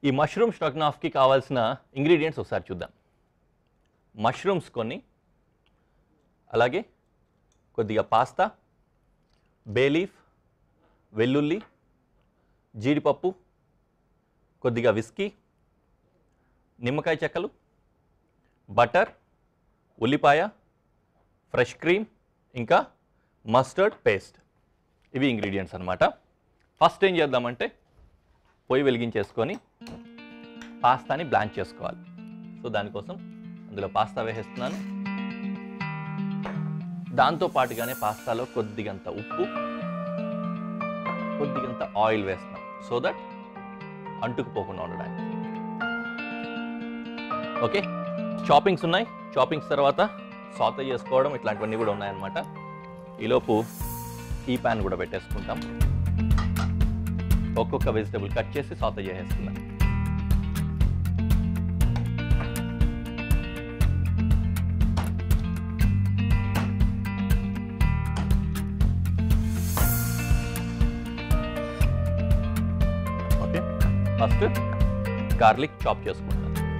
ఈ మష్రూమ్ స్ట్రగ్నాఫ్కి కావాల్సిన ఇంగ్రీడియంట్స్ ఒకసారి చూద్దాం మష్రూమ్స్ కొన్ని అలాగే కొద్దిగా పాస్తా బేలీఫ్ వెల్లుల్లి జీడిపప్పు కొద్దిగా విస్కీ నిమ్మకాయ చెక్కలు బటర్ ఉల్లిపాయ ఫ్రెష్ క్రీమ్ ఇంకా మస్టర్డ్ పేస్ట్ ఇవి ఇంగ్రీడియంట్స్ అన్నమాట ఫస్ట్ ఏం చేద్దామంటే పొయ్యి వెలిగించేసుకొని పాస్తాని బ్లాంచ్ చేసుకోవాలి సో దానికోసం అందులో పాస్తా వేసేస్తున్నాను దాంతో పాటుగానే పాస్తాలో కొద్దిగంత ఉప్పు కొద్దిగంత ఆయిల్ వేస్తున్నాం సో దట్ అంటుకుపోకుండా ఉండడానికి ఓకే చాపింగ్స్ ఉన్నాయి చాపింగ్స్ తర్వాత సాత చేసుకోవడం ఇట్లాంటివన్నీ కూడా ఉన్నాయన్నమాట ఈలోపు ఈ ప్యాన్ కూడా పెట్టేసుకుంటాం ఒక్కొక్క వెజిటబుల్ కట్ చేసి సాత చేసేస్తున్నాం ఓకే ఫస్ట్ గార్లిక్ చాప్ చేసుకుంటాం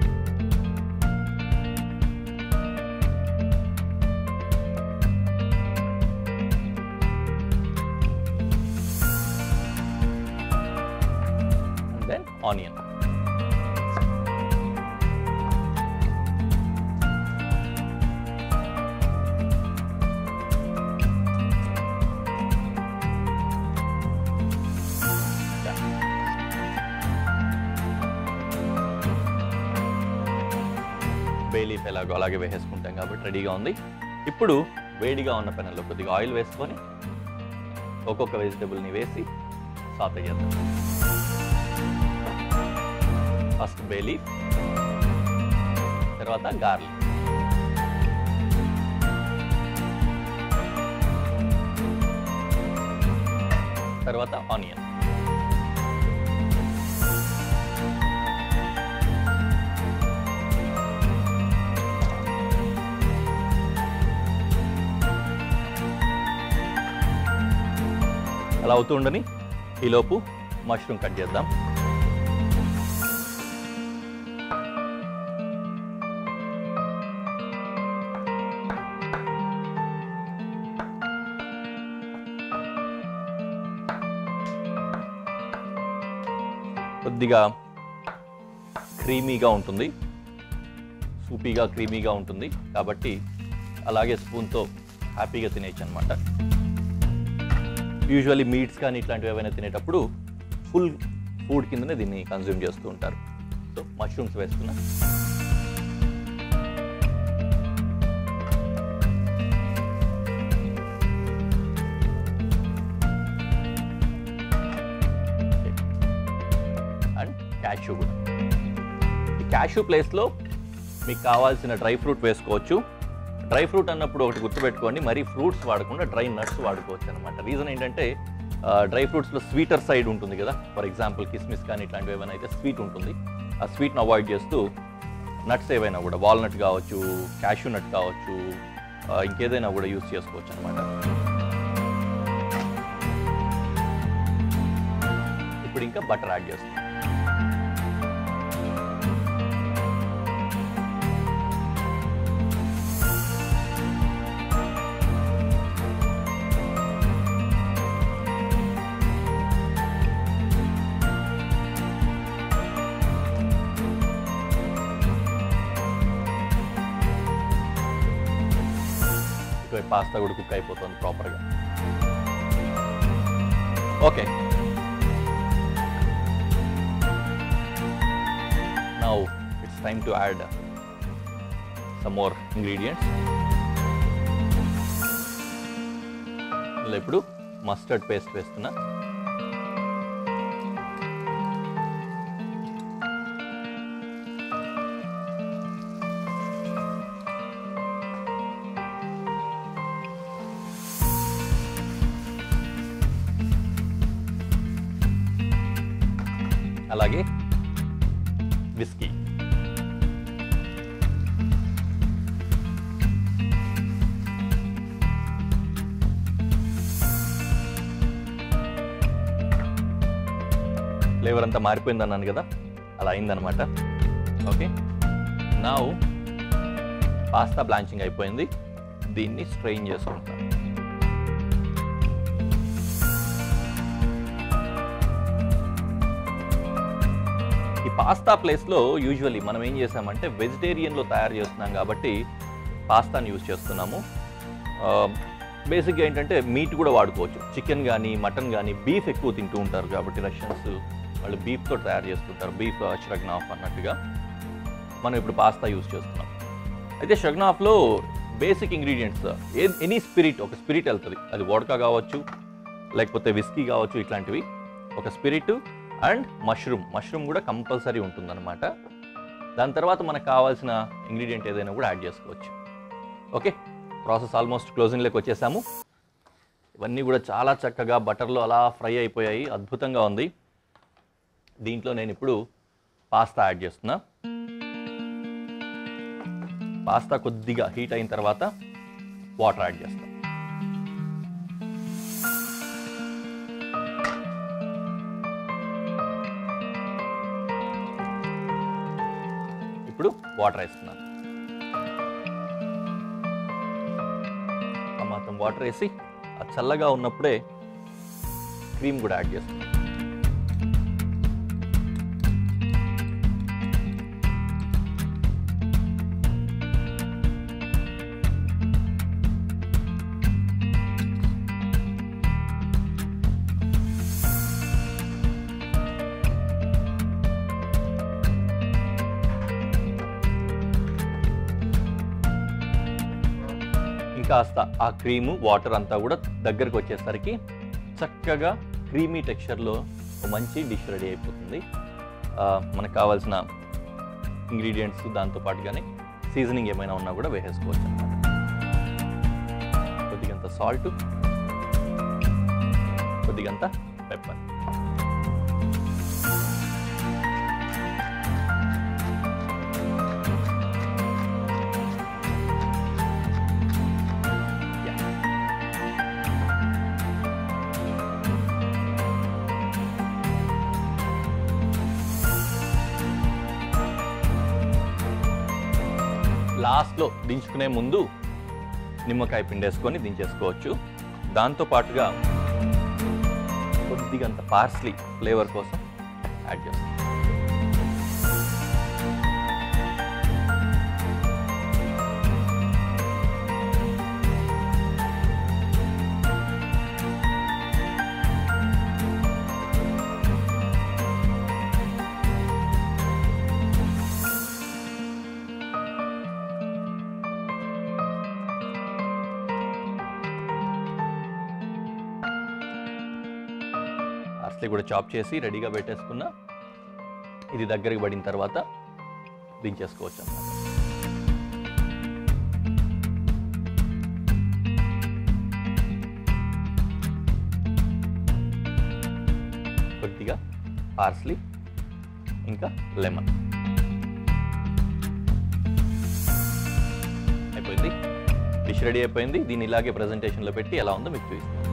and then onion. బేలీఫ్ ఎలాగో అలాగే వేసేసుకుంటాం కాబట్టి రెడీగా ఉంది ఇప్పుడు వేడిగా ఉన్న పెనంలో కొద్దిగా ఆయిల్ వేసుకొని ఒక్కొక్క వెజిటబుల్ని వేసి సాత చేద్దాం ఫస్ట్ బేలీఫ్ తర్వాత గార్లిక్ తర్వాత ఆనియన్ అలా అవుతూ ఉండని ఈలోపు మష్రూమ్ కట్ చేద్దాం కొద్దిగా క్రీమీగా ఉంటుంది సూపీగా క్రీమీగా ఉంటుంది కాబట్టి అలాగే స్పూన్తో హ్యాపీగా తినేయచ్చు అనమాట యూజువల్లీ మీట్స్ కానీ ఇట్లాంటివి ఏవైనా తినేటప్పుడు ఫుల్ ఫుడ్ కిందనే దీన్ని కన్జ్యూమ్ చేస్తూ ఉంటారు సో మష్రూమ్స్ వేస్తున్నా అండ్ క్యాష్యూ కూడా ఈ క్యాష్యూ ప్లేస్లో మీకు కావాల్సిన డ్రై ఫ్రూట్ వేసుకోవచ్చు డ్రై ఫ్రూట్ అన్నప్పుడు ఒకటి గుర్తుపెట్టుకోండి మరీ ఫ్రూట్స్ వాడకుండా డ్రై నట్స్ వాడుకోవచ్చు అనమాట రీజన్ ఏంటంటే డ్రై ఫ్రూట్స్లో స్వీటర్ సైడ్ ఉంటుంది కదా ఫర్ ఎగ్జాంపుల్ కిస్మిస్ కానీ ఇట్లాంటివి ఏమైనా అయితే స్వీట్ ఉంటుంది ఆ స్వీట్ని అవాయిడ్ చేస్తూ నట్స్ ఏవైనా కూడా వాల్నట్ కావచ్చు క్యాష్యూ నట్ కావచ్చు ఆ, ఇంకేదైనా కూడా యూస్ చేసుకోవచ్చు అనమాట ఇప్పుడు ఇంకా బటర్ యాడ్ చేస్తాం ఇటువైపు పాస్తా కూడా కుక్ అయిపోతుంది ప్రాపర్గా okay now it's time to add some more ingredients ఇలా ఇప్పుడు మస్టర్డ్ పేస్ట్ వేస్తున్నా అలాగే విస్కీ ఫ్లేవర్ అంతా మారిపోయింది అన్నాను కదా అలా అయిందనమాట ఓకే నా పాస్తా బ్లాంచింగ్ అయిపోయింది దీన్ని స్ట్రెయిన్ చేసుకుంటాం ఈ పాస్తా ప్లేస్లో యూజువల్లీ మనం ఏం చేసామంటే వెజిటేరియన్లో తయారు చేస్తున్నాం కాబట్టి పాస్తాని యూజ్ చేస్తున్నాము బేసిక్గా ఏంటంటే మీట్ కూడా వాడుకోవచ్చు చికెన్ కానీ మటన్ కానీ బీఫ్ ఎక్కువ తింటూ ఉంటారు కాబట్టి రష్యన్స్ వాళ్ళు బీఫ్తో తయారు చేస్తుంటారు బీఫ్ ష్రగ్నాఫ్ అన్నట్టుగా మనం ఇప్పుడు పాస్తా యూజ్ చేస్తున్నాం అయితే షగ్నాఫ్లో బేసిక్ ఇంగ్రీడియంట్స్ ఏ ఎనీ స్పిరిట్ ఒక స్పిరిట్ వెళ్తుంది అది వోడకా కావచ్చు లేకపోతే విస్కీ కావచ్చు ఇట్లాంటివి ఒక స్పిరిట్ అండ్ మష్రూమ్ మష్రూమ్ కూడా కంపల్సరీ ఉంటుందన్నమాట దాని తర్వాత మనకు కావాల్సిన ఇంగ్రీడియంట్ ఏదైనా కూడా యాడ్ చేసుకోవచ్చు ఓకే ప్రాసెస్ ఆల్మోస్ట్ క్లోజింగ్లోకి వచ్చేసాము ఇవన్నీ కూడా చాలా చక్కగా బటర్లో అలా ఫ్రై అయిపోయాయి అద్భుతంగా ఉంది దీంట్లో నేను ఇప్పుడు పాస్తా యాడ్ చేస్తున్నా పాస్తా కొద్దిగా హీట్ అయిన తర్వాత వాటర్ యాడ్ చేస్తాం ఇప్పుడు వాటర్ వేస్తున్నాను ఆ మాత్రం వాటర్ వేసి ఆ చల్లగా ఉన్నప్పుడే క్రీమ్ కూడా యాడ్ చేస్తున్నాను ఇంకాస్త ఆ క్రీము వాటర్ అంతా కూడా దగ్గరకు వచ్చేసరికి చక్కగా క్రీమీ టెక్స్చర్లో ఒక మంచి డిష్ రెడీ అయిపోతుంది ఆ, మనకు కావాల్సిన ఇంగ్రీడియంట్స్ దాంతో పాటుగానే సీజనింగ్ ఏమైనా ఉన్నా కూడా వేసేసుకోవచ్చు అనమాట కొద్దిగంత సాల్ట్ కొద్దిగంత పెప్పర్ లాస్ట్లో దించుకునే ముందు నిమ్మకాయ పిండేసుకొని దించేసుకోవచ్చు దాంతో పాటుగా కొద్దిగంత పార్స్లీ ఫ్లేవర్ కోసం యాడ్ చేస్తాం పార్స్లీ కూడా చాప్ చేసి రెడీగా పెట్టేసుకున్నా ఇది దగ్గరికి పడిన తర్వాత దించేసుకోవచ్చు అన్నమాట కొద్దిగా పార్స్లీ ఇంకా లెమన్ అయిపోయింది డిష్ రెడీ అయిపోయింది దీన్ని ఇలాగే ప్రజెంటేషన్లో పెట్టి ఎలా ఉందో మీకు చూపిస్తాను